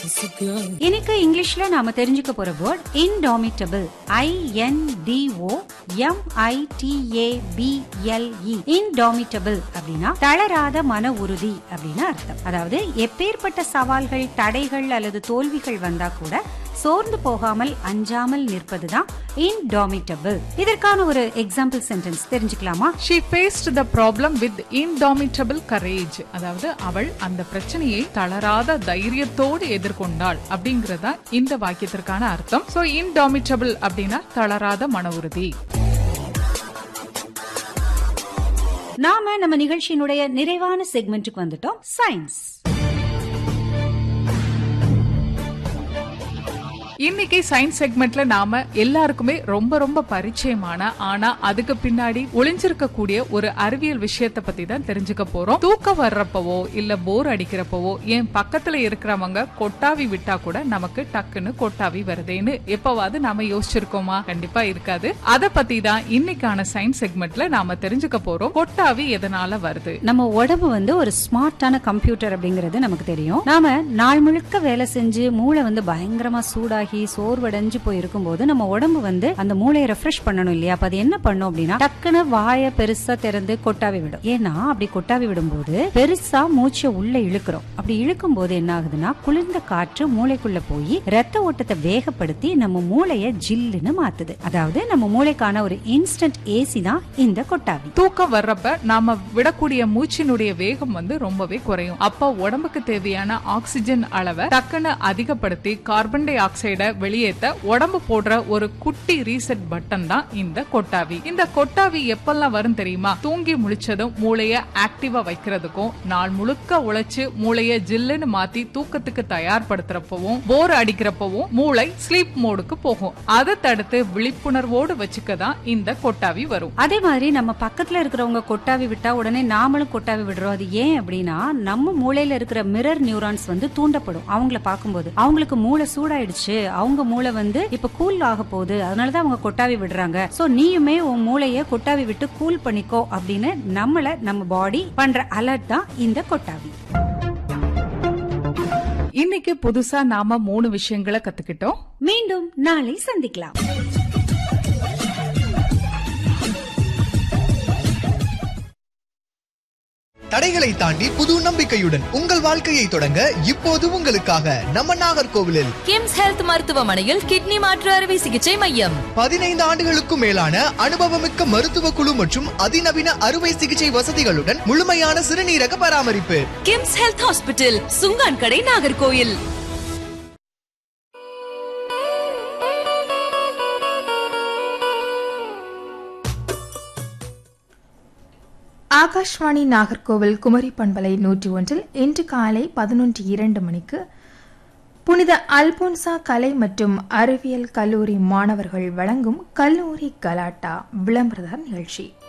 இன்னைக்கு இங்கிலீஷ்ல நாம தெரிஞ்சுக்க போற word indomitable I N D O M I T A B L E indomitable அப்படின்னா தளராத மன உறுதி அப்படின்னு அர்த்தம் அதாவது எப்பேற்பட்ட சவால்கள் தடைகள் அல்லது தோல்விகள் வந்தா கூட சோர்ந்து போகாமல் அஞ்சாமல் நிற்பதுதான் இன்டாமிட்டபிள் இதற்கான ஒரு எக்ஸாம்பிள் சென்டென்ஸ் தெரிஞ்சுக்கலாமா She faced the problem with indomitable courage அதாவது அவள் அந்த பிரச்சனையை தளராத தைரியத்தோடு எதிர்கொண்டாள் அப்படிங்கறதா இந்த வாக்கியத்திற்கான அர்த்தம் சோ indomitable அப்படின்னா தளராத மன உறுதி நாம நம்ம நிகழ்ச்சியினுடைய நிறைவான செக்மெண்ட்டுக்கு வந்துட்டோம் சயின்ஸ் இன்னைக்கு சயின்ஸ் செக்மெண்ட்ல நாம எல்லாருக்குமே ரொம்ப ரொம்ப பரிச்சயமான ஆனா அதுக்கு பின்னாடி ஒளிஞ்சிருக்கக்கூடிய ஒரு அறிவியல் விஷயத்தை பத்தி தான் தெரிஞ்சுக்க போறோம் தூக்கம் வர்றப்பவோ இல்ல போர் அடிக்கிறப்பவோ என் பக்கத்துல இருக்கிறவங்க கொட்டாவி விட்டா கூட நமக்கு டக்குன்னு கொட்டாவி வருதேன்னு எப்பவாவது நாம யோசிச்சிருக்கோமா கண்டிப்பா இருக்காது அத பத்தி தான் இன்னைக்கான சயின்ஸ் செக்மெண்ட்ல நாம தெரிஞ்சுக்க போறோம் கொட்டாவி எதனால வருது நம்ம உடம்பு வந்து ஒரு ஸ்மார்ட்டான கம்ப்யூட்டர் அப்படிங்கறது நமக்கு தெரியும் நாம நாள் முழுக்க வேலை செஞ்சு மூளை வந்து பயங்கரமா சூடாகி சோர்வடைஞ்சு போய் இருக்கும்போது நம்ம உடம்பு வந்து அந்த மூளையை ரெஃப்ரெஷ் பண்ணணும் இல்லையா அப்ப அது என்ன பண்ணும் அப்படின்னா டக்குன்னு வாயை பெருசா திறந்து கொட்டாவி விடும் ஏன்னா அப்படி கொட்டாவி விடும்போது பெருசா மூச்சை உள்ள இழுக்கிறோம் அப்படி இழுக்கும் போது என்ன ஆகுதுன்னா குளிர்ந்த காற்று மூளைக்குள்ள போய் ரத்த ஓட்டத்தை வேகப்படுத்தி நம்ம மூளைய ஜில்லுன்னு மாத்துது அதாவது நம்ம மூளைக்கான ஒரு இன்ஸ்டன்ட் ஏசி தான் இந்த கொட்டாவி தூக்கம் வர்றப்ப நாம விடக்கூடிய மூச்சினுடைய வேகம் வந்து ரொம்பவே குறையும் அப்ப உடம்புக்கு தேவையான ஆக்சிஜன் அளவை டக்குன்னு அதிகப்படுத்தி கார்பன் டை ஆக்சைடை வெளியேத்த உடம்பு போடுற ஒரு குட்டி ரீசெட் பட்டன் தான் இந்த கொட்டாவி இந்த கொட்டாவி எப்பெல்லாம் வரும் தெரியுமா தூங்கி முழிச்சதும் மூளைய ஆக்டிவா வைக்கிறதுக்கும் நாள் முழுக்க உழைச்சு மூளைய ஜில்லுன்னு மாத்தி தூக்கத்துக்கு தயார்படுத்துறப்பவும் போர் அடிக்கிறப்பவும் மூளை ஸ்லீப் மோடுக்கு போகும் அதை தடுத்து விழிப்புணர்வோடு வச்சுக்க தான் இந்த கொட்டாவி வரும் அதே மாதிரி நம்ம பக்கத்துல இருக்கிறவங்க கொட்டாவி விட்டா உடனே நாமளும் கொட்டாவி விடுறோம் அது ஏன் அப்படின்னா நம்ம மூளையில இருக்கிற மிரர் நியூரான்ஸ் வந்து தூண்டப்படும் அவங்கள பார்க்கும்போது அவங்களுக்கு மூளை சூடாயிடுச்சு அவங்க மூளை வந்து இப்ப கூல் ஆக போகுது அதனாலதான் அவங்க கொட்டாவி விடுறாங்க சோ நீயுமே உன் மூளைய கொட்டாவி விட்டு கூல் பண்ணிக்கோ அப்படின்னு நம்மள நம்ம பாடி பண்ற அலர்ட் தான் இந்த கொட்டாவி இன்னைக்கு புதுசா நாம மூணு விஷயங்களை கத்துக்கிட்டோம் மீண்டும் நாளை சந்திக்கலாம் தடைகளை தாண்டி புது நம்பிக்கையுடன் உங்கள் வாழ்க்கையை தொடங்க இப்போது உங்களுக்காக நம்ம நாகர்கோவிலில் கிம்ஸ் ஹெல்த் மருத்துவமனையில் கிட்னி மாற்று அறுவை சிகிச்சை மையம் பதினைந்து ஆண்டுகளுக்கும் மேலான அனுபவமிக்க மருத்துவ குழு மற்றும் அதிநவீன அறுவை சிகிச்சை வசதிகளுடன் முழுமையான சிறுநீரக பராமரிப்பு கிம்ஸ் ஹெல்த் ஹாஸ்பிட்டல் சுங்கான் கடை நாகர்கோயில் ஆகாஷ்வாணி நாகர்கோவில் குமரி பண்பலை நூற்றி ஒன்றில் இன்று காலை பதினொன்று இரண்டு மணிக்கு புனித அல்போன்சா கலை மற்றும் அறிவியல் கல்லூரி மாணவர்கள் வழங்கும் கல்லூரி கலாட்டா விளம்பரதார் நிகழ்ச்சி